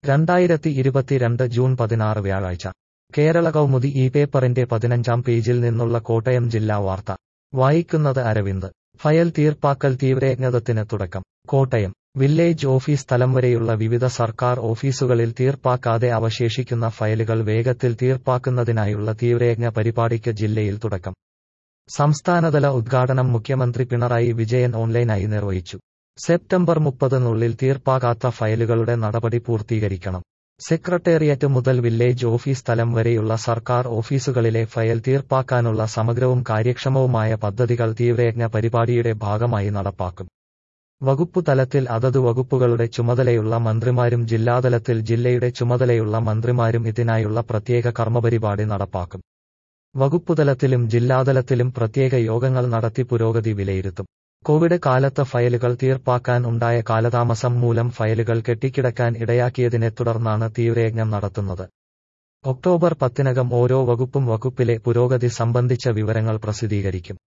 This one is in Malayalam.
രണ്ടായിരത്തി ഇരുപത്തിരണ്ട് ജൂൺ പതിനാറ് വ്യാഴാഴ്ച കേരള കൗമുദി ഈ പേപ്പറിന്റെ പതിനഞ്ചാം പേജിൽ നിന്നുള്ള കോട്ടയം ജില്ലാ വാർത്ത വായിക്കുന്നത് അരവിന്ദ് ഫയൽ തീർപ്പാക്കൽ തീവ്രയജ്ഞതത്തിന് തുടക്കം കോട്ടയം വില്ലേജ് ഓഫീസ് തലം വരെയുള്ള വിവിധ സർക്കാർ ഓഫീസുകളിൽ തീർപ്പാക്കാതെ അവശേഷിക്കുന്ന ഫയലുകൾ വേഗത്തിൽ തീർപ്പാക്കുന്നതിനായുള്ള തീവ്രയജ്ഞ പരിപാടിക്ക് ജില്ലയിൽ തുടക്കം സംസ്ഥാനതല ഉദ്ഘാടനം മുഖ്യമന്ത്രി പിണറായി വിജയൻ ഓൺലൈനായി നിർവഹിച്ചു സെപ്റ്റംബർ മുപ്പതിനുള്ളിൽ തീർപ്പാകാത്ത ഫയലുകളുടെ നടപടി പൂർത്തീകരിക്കണം സെക്രട്ടേറിയറ്റ് മുതൽ വില്ലേജ് ഓഫീസ് തലം വരെയുള്ള സർക്കാർ ഓഫീസുകളിലെ ഫയൽ തീർപ്പാക്കാനുള്ള സമഗ്രവും കാര്യക്ഷമവുമായ പദ്ധതികൾ തീവ്രയജ്ഞ പരിപാടിയുടെ ഭാഗമായി നടപ്പാക്കും വകുപ്പു തലത്തിൽ അതത് വകുപ്പുകളുടെ ചുമതലയുള്ള മന്ത്രിമാരും ജില്ലാതലത്തിൽ ജില്ലയുടെ ചുമതലയുള്ള മന്ത്രിമാരും ഇതിനായുള്ള പ്രത്യേക കർമ്മപരിപാടി നടപ്പാക്കും വകുപ്പുതലത്തിലും ജില്ലാതലത്തിലും പ്രത്യേക യോഗങ്ങൾ നടത്തി പുരോഗതി വിലയിരുത്തും കോവിഡ് കാലത്ത് ഫയലുകൾ തീർപ്പാക്കാൻ ഉണ്ടായ കാലതാമസം മൂലം ഫയലുകൾ കെട്ടിക്കിടക്കാൻ ഇടയാക്കിയതിനെ തുടർന്നാണ് തീവ്രയജ്ഞം നടത്തുന്നത് ഒക്ടോബർ പത്തിനകം ഓരോ വകുപ്പും വകുപ്പിലെ പുരോഗതി സംബന്ധിച്ച വിവരങ്ങൾ പ്രസിദ്ധീകരിക്കും